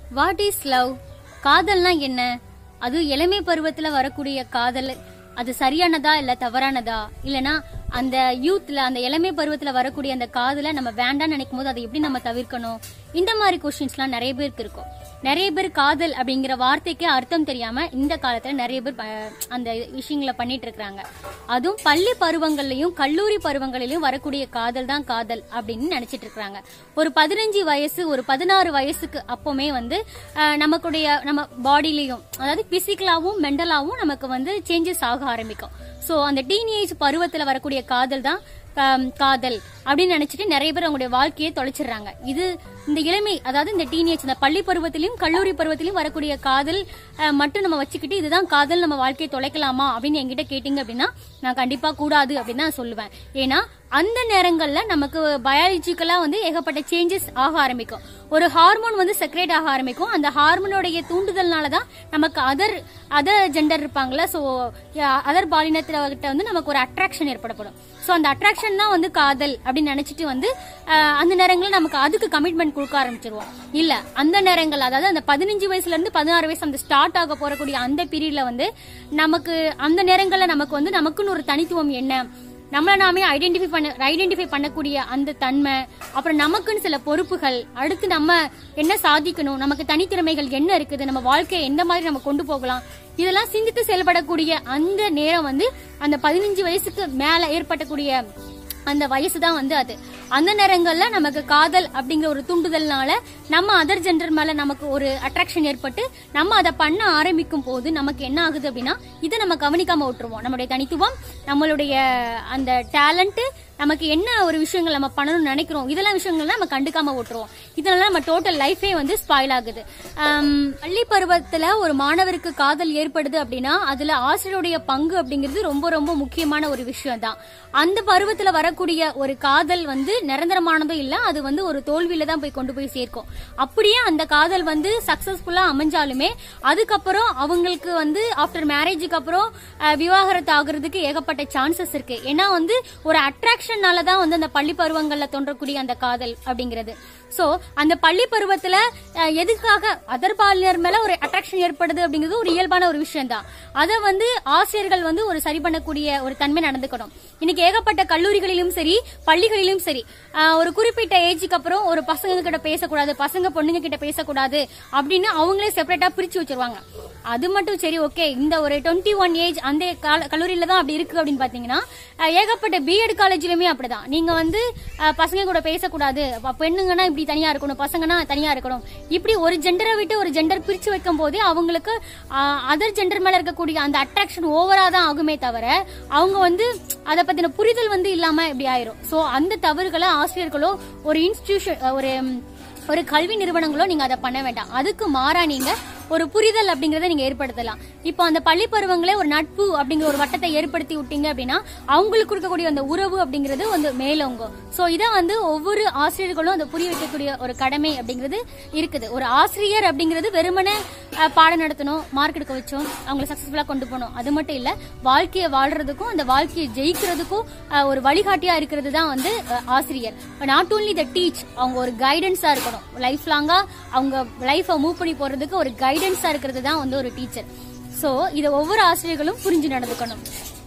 what is love காதல்னா என்ன அது இளமை பருவத்துல வரக்கூடிய காதல் அது சரியானதா இல்ல தவறானதா இல்லனா அந்த யூத்ல அந்த இளமை பருவத்துல வரக்கூடிய அந்த காதலை நம்ம வேண்டாம்னு நினைக்கும் போது அதை எப்படி நம்ம தவிர்க்கணும் இந்த மாதிரி கொஸ்டின்ஸ்லாம் நிறைய பேருக்கு இருக்கும் நிறைய பேர் காதல் அப்படிங்கிற வார்த்தைக்கே அர்த்தம் தெரியாம இந்த காலத்துல நிறைய பேர் ப- அந்த விஷயங்களை பண்ணிட்டு இருக்காங்க அதுவும் பள்ளி பருவங்கள்லயும் கல்லூரி பருவங்களிலும் வரக்கூடிய காதல் தான் காதல் அப்படின்னு நினைச்சிட்டு இருக்காங்க ஒரு பதினஞ்சு வயசு ஒரு பதினாறு வயசுக்கு அப்பவுமே வந்து அஹ், நமக்குடைய நம்ம பாடியிலையும் அதாவது பிசிக்கலாவும் மென்டலாவும் நமக்கு வந்து சேஞ்சஸ் ஆக ஆரம்பிக்கும் சோ அந்த டீனேஜ் பருவத்துல வரக்கூடிய காதல் தான் ஆம், காதல் அப்படின்னு நினைச்சிட்டு நிறைய பேர் அவங்களுடைய வாழ்க்கையை தொலைச்சிடுறாங்க இது இந்த இளமை அதாவது இந்த டீனேஜ் இந்த பள்ளி பருவத்திலையும் கல்லூரி பருவத்திலையும் வரக்கூடிய காதல் அஹ், மட்டும் நம்ம வச்சுக்கிட்டு இதுதான் காதல் நம்ம வாழ்க்கையை தொலைக்கலாமா அப்படின்னு என்கிட்ட கேட்டீங்க அப்படின்னா நான் கண்டிப்பா கூடாது அப்படின்னு தான் சொல்லுவேன் ஏன்னா அந்த நேரங்கள்ல நமக்கு பயாலஜிக்கலா வந்து ஏகப்பட்ட சேஞ்சஸ் ஆக ஆரம்பிக்கும் ஒரு ஹார்மோன் வந்து செக்ரேட் ஆக ஆரம்பிக்கும் அந்த ஹார்மோனுடைய தூண்டுதல்னால தான் நமக்கு அதர் அதர் ஜெண்டர் இருப்பாங்கல்ல ஸோ அதர் பாலினத்திட்ட வந்து நமக்கு ஒரு அட்ராக்ஷன் ஏற்படப்படும் ஸோ அந்த அட்ராக்ஷன் தான் வந்து காதல் அப்படின்னு நினைச்சிட்டு வந்து அஹ், அந்த நேரங்களில் நமக்கு அதுக்கு கமிட்மெண்ட் கொடுக்க ஆரம்பிச்சிருவோம் இல்ல அந்த நேரங்கள் அதாவது அந்த பதினஞ்சு வயசுல இருந்து பதினாறு வயசு அந்த ஸ்டார்ட் ஆக போறக்கூடிய அந்த பீரியட்ல வந்து நமக்கு அந்த நேரங்கள்ல நமக்கு வந்து நமக்குன்னு ஒரு தனித்துவம் என்ன நம்மள நாமே ஐடென்டிஃபை பண்ண ஐடென்டிஃபை பண்ணக்கூடிய அந்த தன்மை அப்புறம் நமக்குன்னு சில பொறுப்புகள் அடுத்து நம்ம என்ன சாதிக்கணும் நமக்கு தனித்திறமைகள் என்ன இருக்குது நம்ம வாழ்க்கையை எந்த மாதிரி நம்ம கொண்டு போகலாம் இதெல்லாம் சிந்தித்து செயல்படக்கூடிய அந்த நேரம் வந்து அந்த பதினஞ்சு வயசுக்கு மேல ஏற்படக்கூடிய அந்த வயசு தான் வந்து அது அந்த நேரங்கள்ல நமக்கு காதல் அப்படிங்கிற ஒரு தூண்டுதல்னால நம்ம அதர் ஜெண்டர் மேல நமக்கு ஒரு அட்ராக்ஷன் ஏற்பட்டு நம்ம அதை பண்ண ஆரம்பிக்கும் போது நமக்கு என்ன ஆகுது அப்படின்னா இதை நம்ம கவனிக்காம விட்டுருவோம் நம்மளுடைய தனித்துவம் நம்மளுடைய அந்த டேலண்ட் நமக்கு என்ன ஒரு விஷயங்கள் நம்ம பண்ணணும்னு நினைக்கிறோம் இதெல்லாம் விஷயங்கள் நம்ம கண்டுக்காம விட்டுருவோம் இதனால நம்ம டோட்டல் லைஃபே வந்து ஸ்பாயில் ஆகுது ஆம், பள்ளி பருவத்துல ஒரு மாணவருக்கு காதல் ஏற்படுது அப்படின்னா அதுல ஆசிரியருடைய பங்கு அப்படிங்கிறது ரொம்ப ரொம்ப முக்கியமான ஒரு விஷயம் தான் அந்த பருவத்துல வரக்கூடிய ஒரு காதல் வந்து நிரந்தரமானதும் இல்ல அது வந்து ஒரு தோல்வியில தான் போய் கொண்டு போய் சேர்க்கும் அப்படியே அந்த காதல் வந்து சக்சஸ்ஃபுல்லா அமைஞ்சாலுமே அதுக்கப்புறம் அவங்களுக்கு வந்து ஆஃப்டர் மேரேஜுக்கு அப்புறம் அஹ், விவாகரத்து ஆகுறதுக்கு ஏகப்பட்ட சான்சஸ் இருக்கு ஏன்னா வந்து ஒரு அட்ராக்ஷன்னால தான் வந்து அந்த பள்ளி பருவங்கள்ல தோன்றக்கூடிய அந்த காதல் அப்படிங்கிறது சோ அந்த பள்ளி பருவத்துல அஹ், எதுக்காக அதர் பாலினர் மேல ஒரு அட்ராக்ஷன் ஏற்படுது அப்படிங்கிறது ஒரு இயல்பான ஒரு விஷயம் தான் அதை வந்து ஆசிரியர்கள் வந்து ஒரு சரி பண்ணக்கூடிய ஒரு தன்மை நடந்துக்கணும் இன்னைக்கு ஏகப்பட்ட கல்லூரிகளிலும் சரி பள்ளிகளிலும் சரி அஹ், ஒரு குறிப்பிட்ட ஏஜுக்கு அப்புறம் ஒரு பசங்க கிட்ட பேசக்கூடாது பசங்க பொண்ணுங்க கிட்ட பேசக்கூடாது அப்படின்னு அவங்களே செப்பரேட்டா பிரிச்சு வச்சிருவாங்க அது மட்டும் சரி ஓகே இந்த ஒரு டுவெண்ட்டி ஒன் ஏஜ் அந்த கால- கல்லூரியில தான் அப்படி இருக்கு அப்படின்னு பாத்தீங்கன்னா அஹ், ஏகப்பட்ட பிஎட் காலேஜ்லயுமே அப்படிதான் நீங்க வந்து அஹ், பசங்க கூட பேசக்கூடாது அப்ப பெண்ணுங்கன்னா இப்படி தனியா இருக்கணும் பசங்கன்னா தனியா இருக்கணும் இப்படி ஒரு ஜெண்டரை விட்டு ஒரு ஜெண்டர் பிரிச்சு வைக்கும் போதே அவங்களுக்கு அதர் ஜெண்டர் மேல இருக்கக்கூடிய அந்த அட்ராக்ஷன் ஓவரா தான் ஆகுமே தவிர அவங்க வந்து அதை பத்தின புரிதல் வந்து இல்லாம இப்படி ஆயிரும் சோ அந்த தவறுகளை ஆசிரியர்களோ ஒரு இன்ஸ்டிடியூஷன் ஒரு ம், ஒரு கல்வி நிறுவனங்களோ நீங்க அதை பண்ண வேண்டாம் அதுக்கு மாறா நீங்க ஒரு புரிதல் அப்படிங்கறத நீங்க ஏற்படுத்தலாம் இப்போ அந்த பள்ளி பருவங்களே ஒரு நட்பு அப்படிங்கிற ஒரு வட்டத்தை ஏற்படுத்தி விட்டீங்க அப்படின்னா அவங்களுக்கு கொடுக்கக்கூடிய அந்த உறவு அப்படிங்கிறது வந்து மேலோங்கும் சோ இதை வந்து ஒவ்வொரு ஆசிரியர்களும் அதை புரிய வைக்கக்கூடிய ஒரு கடமை அப்படிங்கிறது இருக்குது ஒரு ஆசிரியர் அப்படிங்கிறது வெறுமனே அஹ், பாடம் நடத்தணும் மார்க் எடுக்க வச்சோம் அவங்களை சக்சஸ்ஃபுல்லா கொண்டு போகணும் அது மட்டும் இல்ல வாழ்க்கையை வாழ்றதுக்கும் அந்த வாழ்க்கையை ஜெயிக்கிறதுக்கும் அஹ், ஒரு வழிகாட்டியா இருக்கிறது தான் வந்து அஹ், ஆசிரியர் நாட் ஓன்லி த டீச் அவங்க ஒரு கைடன்ஸா இருக்கணும் லைஃப் லாங்கா அவங்க லைஃபை மூவ் பண்ணி போறதுக்கு ஒரு கைடன்ஸா இருக்கிறது தான் வந்து ஒரு டீச்சர் சோ இதை ஒவ்வொரு ஆசிரியர்களும் புரிஞ்சு நடந்துக்கணும்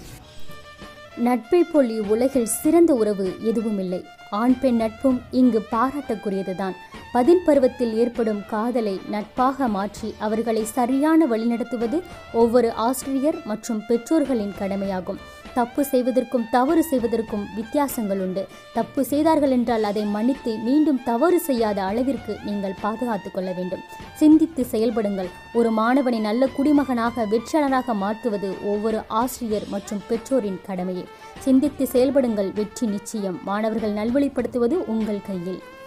நட்பை போல் இவ்வுலகில் சிறந்த உறவு எதுவும் இல்லை ஆண் பெண் நட்பும் இங்கு பாராட்டக்கூடியதுதான் பதின் பருவத்தில் ஏற்படும் காதலை நட்பாக மாற்றி அவர்களை சரியான வழிநடத்துவது ஒவ்வொரு ஆசிரியர் மற்றும் பெற்றோர்களின் கடமையாகும் தப்பு செய்வதற்கும் தவறு செய்வதற்கும் வித்தியாசங்கள் உண்டு தப்பு செய்தார்கள் என்றால் அதை மன்னித்து மீண்டும் தவறு செய்யாத அளவிற்கு நீங்கள் பாதுகாத்துக் கொள்ள வேண்டும் சிந்தித்து செயல்படுங்கள் ஒரு மாணவனை நல்ல குடிமகனாக வெற்றியாளராக மாற்றுவது ஒவ்வொரு ஆசிரியர் மற்றும் பெற்றோரின் கடமையே சிந்தித்து செயல்படுங்கள் வெற்றி நிச்சயம் மாணவர்கள் நல்வழிப்படுத்துவது உங்கள் கையில்